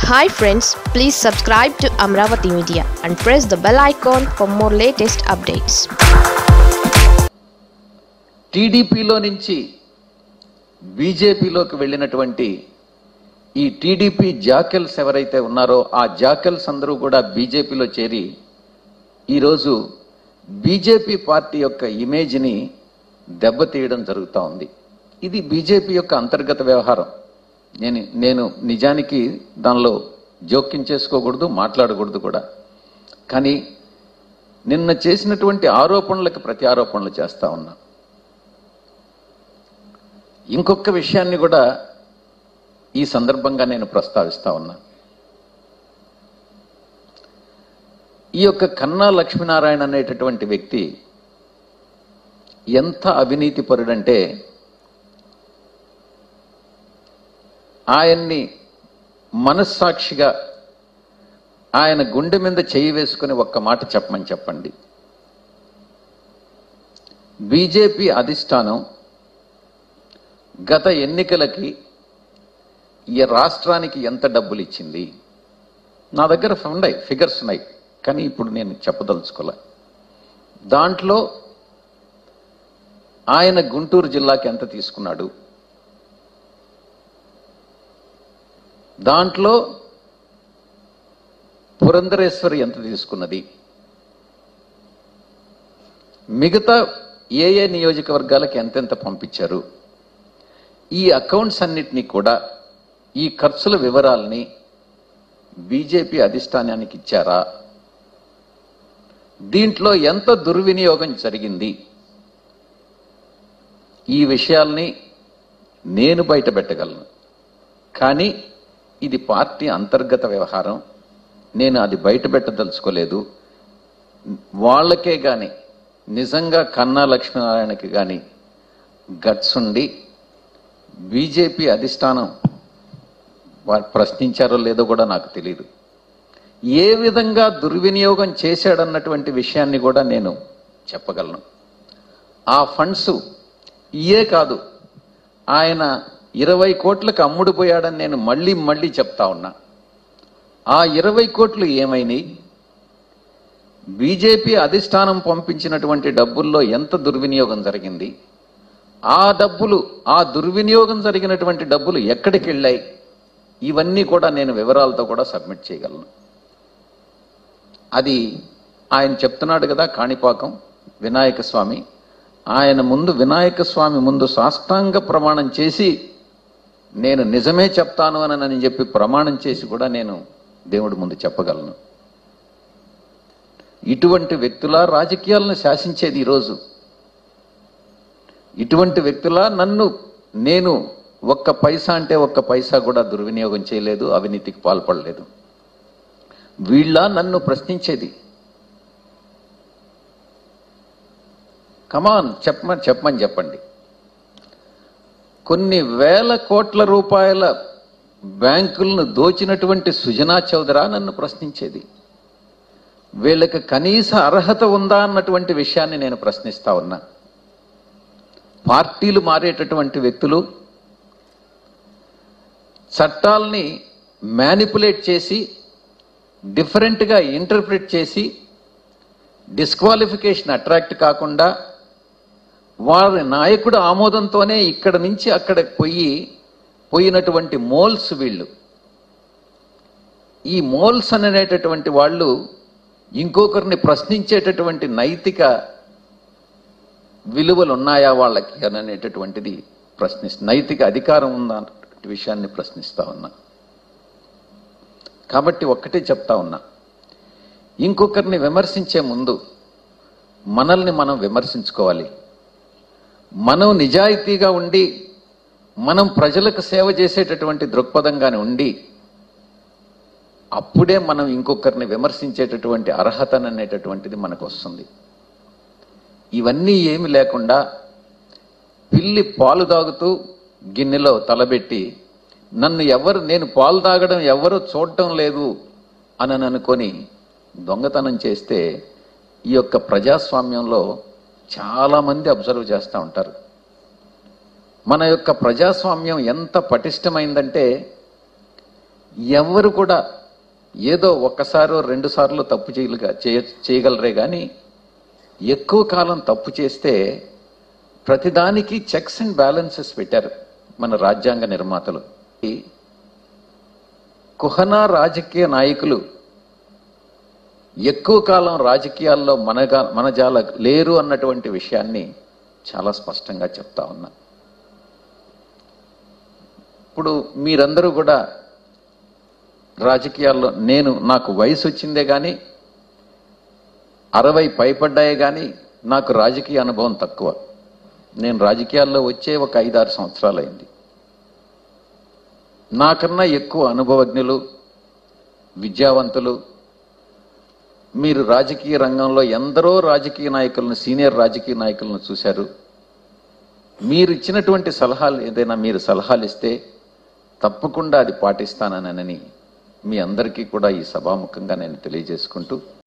hi friends please subscribe to Amaravati media and press the bell icon for more latest updates టీడీపీలో నుంచి బీజేపీలోకి వెళ్ళినటువంటి ఈ టీడీపీ జాకెల్స్ ఎవరైతే ఉన్నారో ఆ జాకెల్స్ అందరూ కూడా బీజేపీలో చేరి ఈరోజు బీజేపీ పార్టీ యొక్క ఇమేజ్ని దెబ్బతీయడం జరుగుతూ ఉంది ఇది బీజేపీ యొక్క అంతర్గత వ్యవహారం నేను నేను నిజానికి దానిలో జోక్యం చేసుకోకూడదు మాట్లాడకూడదు కూడా కానీ నిన్న చేసినటువంటి ఆరోపణలకు ప్రతి ఆరోపణలు చేస్తా ఉన్నా ఇంకొక విషయాన్ని కూడా ఈ సందర్భంగా నేను ప్రస్తావిస్తా ఉన్నా ఈ యొక్క కన్నా లక్ష్మీనారాయణ అనేటటువంటి వ్యక్తి ఎంత అవినీతిపరుడంటే ఆయన్ని మనస్సాక్షిగా ఆయన గుండె మీద చేయి వేసుకుని ఒక్క మాట చెప్పమని చెప్పండి బీజేపీ అధిష్టానం గత ఎన్నికలకి ఈ రాష్ట్రానికి ఎంత డబ్బులు ఇచ్చింది నా దగ్గర ఉన్నాయి ఫిగర్స్ ఉన్నాయి కానీ ఇప్పుడు నేను చెప్పదలుచుకోలే దాంట్లో ఆయన గుంటూరు జిల్లాకి ఎంత తీసుకున్నాడు దాంట్లో పురంధరేశ్వరి ఎంత తీసుకున్నది మిగతా ఏ ఏ నియోజకవర్గాలకు ఎంతెంత పంపించారు ఈ అకౌంట్స్ అన్నిటినీ కూడా ఈ ఖర్చుల వివరాల్ని బీజేపీ అధిష్టానానికి ఇచ్చారా దీంట్లో ఎంత దుర్వినియోగం జరిగింది ఈ విషయాల్ని నేను బయటపెట్టగలను కానీ ఇది పార్టీ అంతర్గత వ్యవహారం నేను అది బయటపెట్టదలుచుకోలేదు వాళ్ళకే గాని నిజంగా కన్నా లక్ష్మీనారాయణకి గాని గట్స్ ఉండి బీజేపీ అధిష్టానం వారు ప్రశ్నించారో లేదో కూడా నాకు తెలియదు ఏ విధంగా దుర్వినియోగం చేశాడన్నటువంటి విషయాన్ని కూడా నేను చెప్పగలను ఆ ఫండ్స్ ఇయే కాదు ఆయన ఇరవై కోట్లకు అమ్ముడుపోయాడని నేను మళ్ళీ మళ్ళీ చెప్తా ఉన్నా ఆ ఇరవై కోట్లు ఏమైనాయి బీజేపీ అధిష్టానం పంపించినటువంటి డబ్బుల్లో ఎంత దుర్వినియోగం జరిగింది ఆ డబ్బులు ఆ దుర్వినియోగం జరిగినటువంటి డబ్బులు ఎక్కడికి వెళ్ళాయి ఇవన్నీ కూడా నేను వివరాలతో కూడా సబ్మిట్ చేయగలను అది ఆయన చెప్తున్నాడు కదా కాణిపాకం వినాయక స్వామి ఆయన ముందు వినాయక స్వామి ముందు సాష్టాంగ ప్రమాణం చేసి నేను నిజమే చెప్తాను అని అని చెప్పి ప్రమాణం చేసి కూడా నేను దేవుడి ముందు చెప్పగలను ఇటువంటి వ్యక్తుల రాజకీయాలను శాసించేది ఈరోజు ఇటువంటి వ్యక్తుల నన్ను నేను ఒక్క పైసా అంటే ఒక్క పైసా కూడా దుర్వినియోగం చేయలేదు అవినీతికి పాల్పడలేదు వీళ్ళ నన్ను ప్రశ్నించేది కమాన్ చెప్పమని చెప్పమని చెప్పండి కొన్ని వేల కోట్ల రూపాయల బ్యాంకులను దోచినటువంటి సుజనా చౌదరా నన్ను ప్రశ్నించేది వీళ్ళకి కనీస అర్హత ఉందా అన్నటువంటి విషయాన్ని నేను ప్రశ్నిస్తా ఉన్నా పార్టీలు మారేటటువంటి వ్యక్తులు చట్టాల్ని మ్యానిపులేట్ చేసి డిఫరెంట్గా ఇంటర్ప్రిట్ చేసి డిస్క్వాలిఫికేషన్ అట్రాక్ట్ కాకుండా వారి నాయకుడు ఆమోదంతోనే ఇక్కడ నుంచి అక్కడికి పోయి పోయినటువంటి మోల్స్ వీళ్ళు ఈ మోల్స్ అనేటటువంటి వాళ్ళు ఇంకొకరిని ప్రశ్నించేటటువంటి నైతిక విలువలు ఉన్నాయా వాళ్ళకి అని అనేటటువంటిది ప్రశ్నిస్త నైతిక అధికారం ఉందా అన్నటువంటి విషయాన్ని ప్రశ్నిస్తా ఉన్నా కాబట్టి ఒక్కటే చెప్తా ఉన్నా ఇంకొకరిని విమర్శించే ముందు మనల్ని మనం విమర్శించుకోవాలి మనం నిజాయితీగా ఉండి మనం ప్రజలకు సేవ చేసేటటువంటి దృక్పథంగానే ఉండి అప్పుడే మనం ఇంకొకరిని విమర్శించేటటువంటి అర్హత అనేటటువంటిది మనకు వస్తుంది ఇవన్నీ ఏమి లేకుండా పిల్లి పాలు తాగుతూ గిన్నెలో తలబెట్టి నన్ను ఎవరు నేను పాలు తాగడం ఎవరు చూడటం లేదు అని అనుకొని దొంగతనం చేస్తే ఈ యొక్క ప్రజాస్వామ్యంలో చాలామంది అబ్జర్వ్ చేస్తూ ఉంటారు మన యొక్క ప్రజాస్వామ్యం ఎంత పటిష్టమైందంటే ఎవరు కూడా ఏదో ఒక్కసారో రెండు సార్లు తప్పు చేయలుగా చేయ- చేయగలరే కానీ ఎక్కువ కాలం తప్పు చేస్తే ప్రతిదానికి చెక్స్ అండ్ బ్యాలెన్సెస్ పెట్టారు మన రాజ్యాంగ నిర్మాతలు ఈ కుహనా రాజకీయ నాయకులు ఎక్కువ కాలం రాజకీయాల్లో మనగా మనజాల లేరు అన్నటువంటి విషయాన్ని చాలా స్పష్టంగా చెప్తా ఉన్నా ఇప్పుడు మీరందరూ కూడా రాజకీయాల్లో నేను నాకు వయసు వచ్చిందే కానీ అరవై పైపడ్డాయే కానీ నాకు రాజకీయ అనుభవం తక్కువ నేను రాజకీయాల్లో వచ్చే ఒక ఐదారు సంవత్సరాలైంది నాకన్నా ఎక్కువ అనుభవజ్ఞులు విద్యావంతులు మీరు రాజకీయ రంగంలో ఎందరో రాజకీయ నాయకులను సీనియర్ రాజకీయ నాయకులను చూశారు మీరు ఇచ్చినటువంటి సలహాలు ఏదైనా మీరు సలహాలు ఇస్తే తప్పకుండా అది పాటిస్తానని మీ అందరికీ కూడా ఈ సభాముఖంగా నేను తెలియజేసుకుంటూ